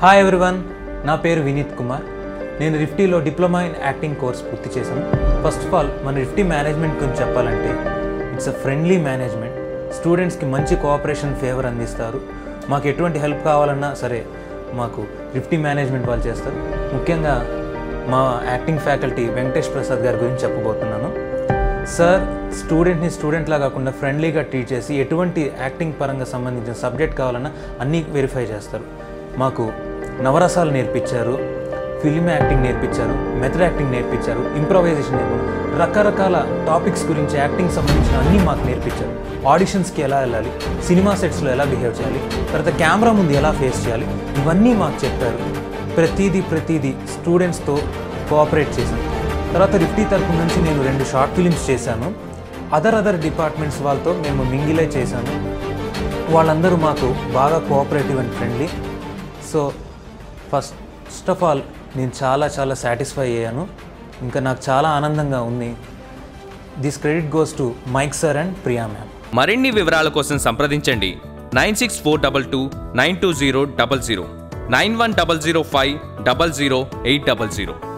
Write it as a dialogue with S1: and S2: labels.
S1: hi everyone నా పేరు వినీత్ కుమార్ నేను రిఫ్టీలో డిప్లొమా ఇన్ యాక్టింగ్ కోర్స్ పూర్తి చేశాను ఫస్ట్ ఆఫ్ ఆల్ మన రిఫ్టీ మేనేజ్మెంట్ గురించి చెప్పాలంటే ఇట్స్ అ ఫ్రెండ్లీ మేనేజ్మెంట్ స్టూడెంట్స్కి మంచి కోఆపరేషన్ ఫేవర్ అందిస్తారు మాకు ఎటువంటి హెల్ప్ కావాలన్నా సరే మాకు రిఫ్టీ మేనేజ్మెంట్ వాళ్ళు చేస్తారు ముఖ్యంగా మా యాక్టింగ్ ఫ్యాకల్టీ వెంకటేష్ ప్రసాద్ గారి గురించి చెప్పబోతున్నాను సార్ స్టూడెంట్ని స్టూడెంట్లా కాకుండా ఫ్రెండ్లీగా ట్రీట్ చేసి ఎటువంటి యాక్టింగ్ పరంగా సంబంధించిన సబ్జెక్ట్ కావాలన్నా అన్నీ వెరిఫై చేస్తారు మాకు నవరసాలు నేర్పించారు ఫిల్మ్ యాక్టింగ్ నేర్పించారు మెథడ్ యాక్టింగ్ నేర్పించారు ఇంప్రవైజేషన్ నేర్పారు రకరకాల టాపిక్స్ గురించి యాక్టింగ్ సంబంధించిన అన్నీ మాకు నేర్పించారు ఆడిషన్స్కి ఎలా వెళ్ళాలి సినిమా సెట్స్లో ఎలా బిహేవ్ చేయాలి తర్వాత కెమెరా ముందు ఎలా ఫేస్ చేయాలి ఇవన్నీ మాకు చెప్పారు ప్రతిదీ ప్రతిదీ స్టూడెంట్స్తో కోఆపరేట్ చేశాను తర్వాత రిఫ్టీ తరపు నుంచి నేను రెండు షార్ట్ ఫిలిమ్స్ చేశాను అదర్ అదర్ డిపార్ట్మెంట్స్ వాళ్ళతో మేము మింగిలే చేశాను వాళ్ళందరూ మాకు బాగా cooperative and friendly so first of all నేను చాలా చాలా సాటిస్ఫై అయ్యాను ఇంకా నాకు చాలా ఆనందంగా ఉంది this credit goes to Mike sir and Priya ma'am
S2: మరిన్ని వివరాల కోసం సంప్రదించండి nine six four double two nine two zero double zero nine one double zero five double zero eight double zero